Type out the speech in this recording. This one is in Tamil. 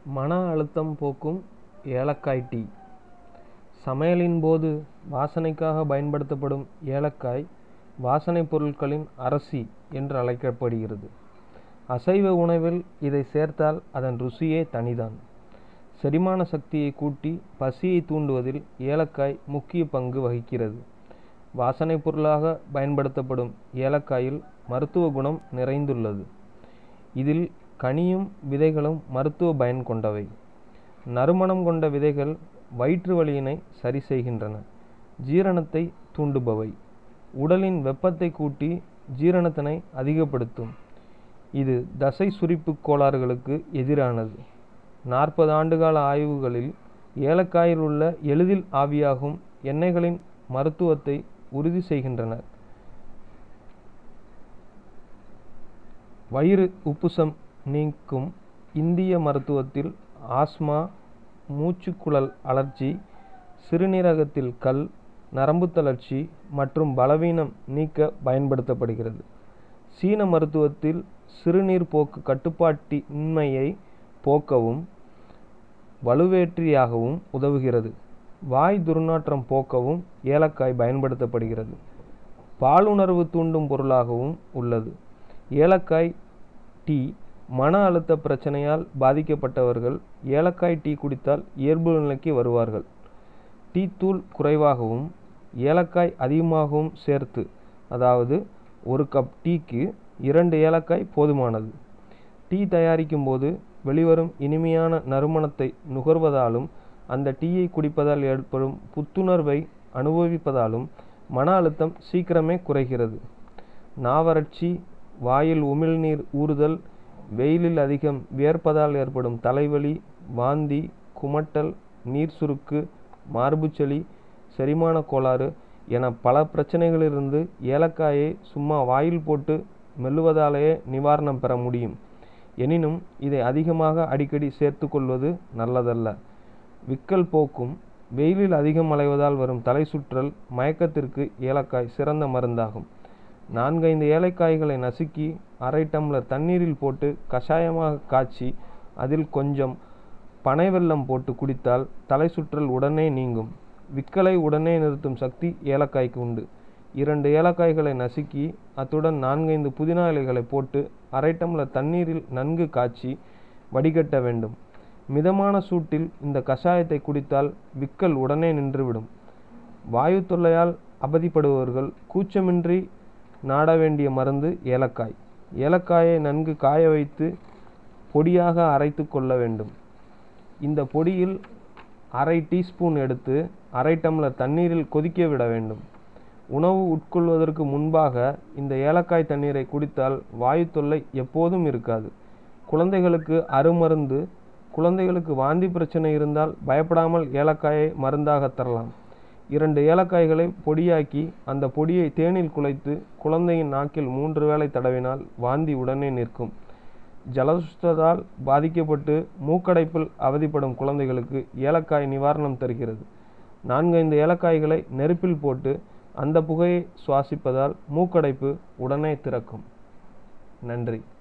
மன அழுத்தம் போக்கும் ஏலக்காய் டீ சமையலின் போது வாசனைக்காக பயன்படுத்தப்படும் ஏலக்காய் வாசனைப் பொருட்களின் அரசி என்று அழைக்கப்படுகிறது அசைவ உணவில் இதை சேர்த்தால் அதன் ருசியே தனிதான் செரிமான சக்தியை கூட்டி பசியை தூண்டுவதில் ஏலக்காய் முக்கிய பங்கு வகிக்கிறது வாசனைப் பொருளாக பயன்படுத்தப்படும் ஏலக்காயில் மருத்துவ குணம் நிறைந்துள்ளது இதில் கனியும் விதைகளும் மருத்துவ பயன் கொண்டவை நறுமணம் கொண்ட விதைகள் வயிற்று வலியினை சரி செய்கின்றன ஜீரணத்தை தூண்டுபவை உடலின் வெப்பத்தை கூட்டி ஜீரணத்தினை அதிகப்படுத்தும் இது தசை சுரிப்புக் கோளாறுகளுக்கு எதிரானது நாற்பது ஆண்டுகால ஆய்வுகளில் ஏலக்காயில் உள்ள எளிதில் ஆவியாகும் எண்ணெய்களின் மருத்துவத்தை உறுதி செய்கின்றன வயிறு உப்புசம் நீக்கும் இந்திய மருத்துவத்தில் ஆஸ்மா மூச்சுக்குழல் அழற்சி சிறுநீரகத்தில் கல் நரம்புத் தளர்ச்சி மற்றும் பலவீனம் நீக்க பயன்படுத்தப்படுகிறது சீன மருத்துவத்தில் சிறுநீர் போக்கு கட்டுப்பாட்டின்மையை போக்கவும் வலுவேற்றியாகவும் உதவுகிறது வாய் துர்நாற்றம் போக்கவும் ஏலக்காய் பயன்படுத்தப்படுகிறது பாலுணர்வு தூண்டும் பொருளாகவும் உள்ளது ஏலக்காய் டீ மன அழுத்த பிரச்சனையால் பாதிக்கப்பட்டவர்கள் ஏலக்காய் டீ குடித்தால் இயல்பு நிலைக்கு வருவார்கள் டீ தூள் குறைவாகவும் ஏலக்காய் அதிகமாகவும் சேர்த்து அதாவது ஒரு கப் டீக்கு இரண்டு ஏலக்காய் போதுமானது டீ தயாரிக்கும் போது வெளிவரும் இனிமையான நறுமணத்தை நுகர்வதாலும் அந்த டீயை குடிப்பதால் ஏற்படும் புத்துணர்வை அனுபவிப்பதாலும் மன அழுத்தம் சீக்கிரமே குறைகிறது நாவறட்சி வாயில் உமிழ்நீர் ஊறுதல் வெயிலில் அதிகம் வியர்ப்பதால் ஏற்படும் தலைவலி வாந்தி குமட்டல் நீர் சுருக்கு மார்புச்சளி செரிமான கோளாறு என பல பிரச்சனைகளிலிருந்து ஏலக்காயை சும்மா வாயில் போட்டு மெல்லுவதாலேயே நிவாரணம் பெற முடியும் எனினும் இதை அதிகமாக அடிக்கடி சேர்த்து கொள்வது நல்லதல்ல விக்கல் போக்கும் வெயிலில் அதிகம் அலைவதால் வரும் தலை சுற்றல் மயக்கத்திற்கு ஏலக்காய் சிறந்த மருந்தாகும் நான்கைந்து ஏலக்காய்களை நசுக்கி அரை டம்ளர் தண்ணீரில் போட்டு கஷாயமாக காய்ச்சி அதில் கொஞ்சம் பனை வெல்லம் போட்டு குடித்தால் தலை சுற்றல் உடனே நீங்கும் விக்கலை உடனே நிறுத்தும் சக்தி ஏலக்காய்க்கு உண்டு இரண்டு ஏலக்காய்களை நசுக்கி அத்துடன் நான்கைந்து புதினா இலைகளை போட்டு அரை டம்ளர் தண்ணீரில் நன்கு காய்ச்சி வடிகட்ட வேண்டும் மிதமான சூட்டில் இந்த கஷாயத்தை குடித்தால் விக்கல் உடனே நின்றுவிடும் வாயு தொல்லையால் அவதிப்படுபவர்கள் கூச்சமின்றி நாட வேண்டிய மருந்து ஏலக்காய் ஏலக்காயை நன்கு காய வைத்து பொடியாக அரைத்து கொள்ள வேண்டும் இந்த பொடியில் அரை டீஸ்பூன் எடுத்து அரை டம்ளர் தண்ணீரில் கொதிக்க விட வேண்டும் உணவு உட்கொள்வதற்கு முன்பாக இந்த ஏலக்காய் தண்ணீரை குடித்தால் வாயு தொல்லை எப்போதும் இருக்காது குழந்தைகளுக்கு அருமருந்து குழந்தைகளுக்கு வாந்தி பிரச்சனை இருந்தால் பயப்படாமல் ஏலக்காயை மருந்தாக தரலாம் இரண்டு ஏலக்காய்களை பொடியாக்கி அந்த பொடியை தேனில் குழைத்து குழந்தையின் நாக்கில் மூன்று வேளை தடவினால் வாந்தி உடனே நிற்கும் ஜலசுத்தத்தால் பாதிக்கப்பட்டு மூக்கடைப்பில் அவதிப்படும் குழந்தைகளுக்கு ஏலக்காய் நிவாரணம் தருகிறது நான்கைந்து ஏலக்காய்களை நெருப்பில் போட்டு அந்த புகையை சுவாசிப்பதால் மூக்கடைப்பு உடனே திறக்கும் நன்றி